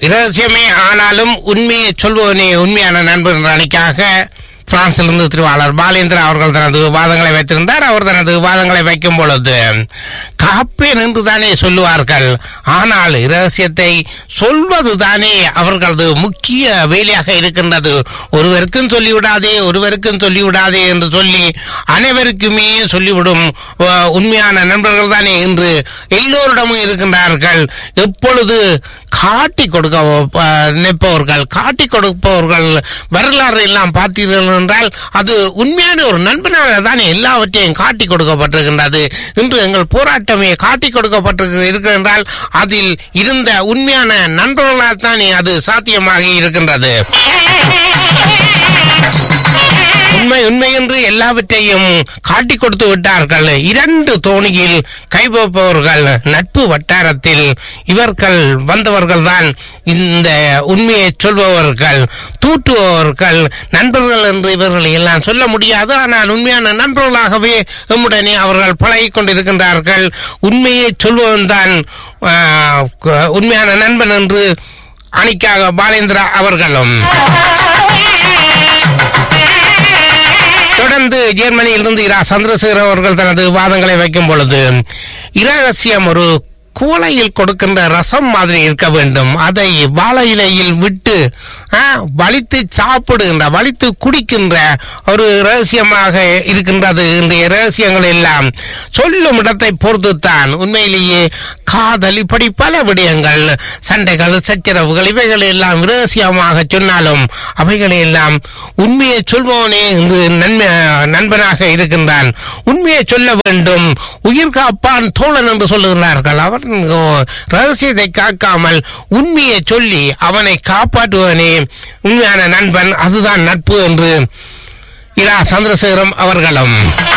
இரகசியமே ஆனாலும் உண்மையை சொல்பவனே உண்மையான நண்பர் என்ற அணிக்காக பிரான்சிலிருந்து திருவாளர் பாலேந்திரா அவர்கள் தனது விவாதங்களை வைத்திருந்தார் அவர் தனது விவாதங்களை வைக்கும் பொழுது காப்பேன் என்று தானே சொல்லுவார்கள் ஆனால் இரகசியத்தை சொல்வது தானே அவர்களது முக்கிய வேலையாக இருக்கின்றது ஒருவருக்கும் சொல்லிவிடாதே ஒருவருக்கும் சொல்லிவிடாதே என்று சொல்லி அனைவருக்குமே சொல்லிவிடும் அஹ், உண்மையான நண்பர்கள் தானே என்று எல்லோரிடமும் இருக்கின்றார்கள் எப்பொழுது காட்டி கொடுக்க அஹ், நினைப்பவர்கள் காட்டி கொடுப்பவர்கள் வரலாறு எல்லாம் பார்த்தீர்கள் என்றால் அது உண்மையான ஒரு நண்பனாக தானே எல்லாவற்றையும் காட்டி கொடுக்கப்பட்டிருக்கின்றது இன்று எங்கள் போராட்டமே காட்டி கொடுக்கப்பட்டிருக்கு இருக்கிறால் அதில் இருந்த உண்மையான நண்பர்களால் தானே அது சாத்தியமாகி இருக்கின்றது உண்மை உண்மை என்று எல்லாவற்றையும் காட்டி கொடுத்து விட்டார்கள் இரண்டு தோணியில் கைப்பவர்கள் நட்பு வட்டாரத்தில் இவர்கள் வந்தவர்கள் தான் இந்த உண்மையை சொல்பவர்கள் தூற்றுபவர்கள் நண்பர்கள் என்று இவர்களை எல்லாம் சொல்ல முடியாது ஆனால் உண்மையான நண்பர்களாகவே எம்முடனே அவர்கள் பழகிக் கொண்டிருக்கின்றார்கள் உண்மையை சொல்பவன் தான் உண்மையான நண்பன் என்று அணிக்காக பாலேந்திரா அவர்களும் தொடர்ந்து ஜெர்மனியிலிருந்து இரா சந்திரசேகர் அவர்கள் தனது வாதங்களை வைக்கும் பொழுது இரகசியம் ஒரு கோலையில் கொடுக்கின்ற ரசம் மாதிரி இருக்க வேண்டும் அதை வாழை இலையில் விட்டு ஆ, வலித்து சாப்பிடுகின்ற வலித்து குடிக்கின்ற ஒரு ரகசியமாக இருக்கின்றது இன்றைய ரகசியங்கள் எல்லாம் சொல்லும் இடத்தை பொறுத்துத்தான் உண்மையிலேயே காதல் இப்படி பல விடயங்கள் சண்டைகள் சச்சரவுகள் இவைகள் எல்லாம் ரகசியமாக சொன்னாலும் அவைகளை எல்லாம் உண்மையை சொல்பவனே இன்று நன்மை நண்பனாக இருக்கின்றான் உண்மையை சொல்ல வேண்டும் உயிர் காப்பான் தோழன் என்று சொல்லுகிறார்கள் அவன் ஓ, ரகசியத்தை காக்காமல் உண்மையை சொல்லி அவனை காப்பாற்றுவனே உண்மையான நண்பன் அதுதான் நட்பு என்று இரா சந்திரசேகரம் அவர்களும்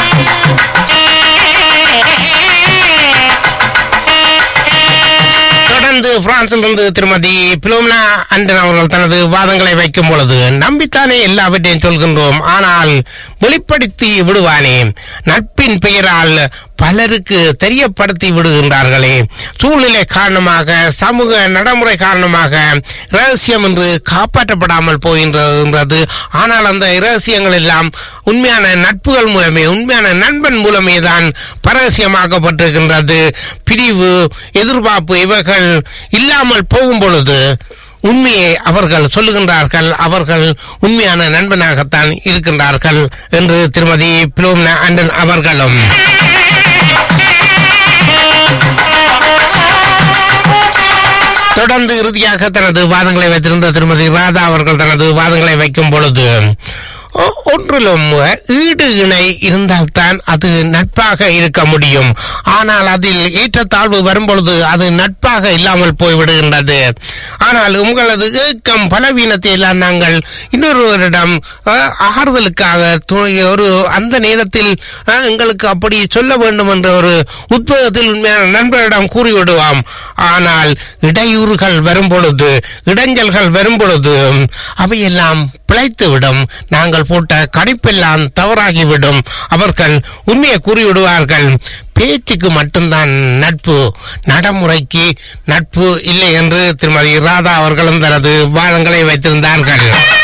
தொடர்ந்து பிரான்சிலிருந்து திருமதி பிலோமினா அண்டன் அவர்கள் தனது வாதங்களை வைக்கும் பொழுது நம்பித்தானே எல்லாவற்றையும் சொல்கின்றோம் ஆனால் வெளிப்படுத்தி விடுவானே நட்பின் பெயரால் பலருக்கு தெரியப்படுத்தி விடுகின்றார்களே சூழ்நிலை காரணமாக சமூக நடைமுறை காரணமாக ரகசியம் என்று காப்பாற்றப்படாமல் போகின்றது ஆனால் அந்த இரகசியங்கள் எல்லாம் உண்மையான நட்புகள் மூலமே உண்மையான நண்பன் மூலமே தான் பரகசியமாக்கப்பட்டிருக்கின்றது பிரிவு எதிர்பார்ப்பு இவைகள் இல்லாமல் போகும் பொழுது உண்மையை அவர்கள் சொல்லுகின்றார்கள் அவர்கள் உண்மையான நண்பனாகத்தான் இருக்கின்றார்கள் என்று திருமதி பிலோம்னா அண்டன் அவர்களும் தொடர்ந்து இறுதியாக தனது வாதங்களை வைத்திருந்த திருமதி ராதா அவர்கள் தனது வாதங்களை வைக்கும் பொழுது ஒ- ஒன்றிலும் ஈடு இணை இருந்தால்தான் அது நட்பாக இருக்க முடியும் ஆனால் அதில் ஏற்றத்தாழ்வு வரும்பொழுது அது நட்பாக இல்லாமல் போய்விடுகின்றது ஆனால் உங்களது ஏக்கம் பலவீனத்தை எல்லாம் நாங்கள் இன்னொருவரிடம் அஹ், ஆறுதலுக்காக து- ஒரு அந்த நேரத்தில் அஹ், எங்களுக்கு அப்படி சொல்ல வேண்டும் என்ற ஒரு உத்வேகத்தில் உண்மையான நண்பரிடம் கூறிவிடுவோம் ஆனால் இடையூறுகள் வரும் பொழுது இடைஞ்சல்கள் வரும் பொழுது அவையெல்லாம் பிழைத்துவிடும் நாங்கள் போட்ட கணிப்பெல்லாம் தவறாகிவிடும் அவர்கள் உண்மையை கூறிவிடுவார்கள் பேச்சுக்கு மட்டும்தான் நட்பு நடைமுறைக்கு நட்பு இல்லை என்று திருமதி ராதா அவர்களும் தனது வாதங்களை வைத்திருந்தார்கள்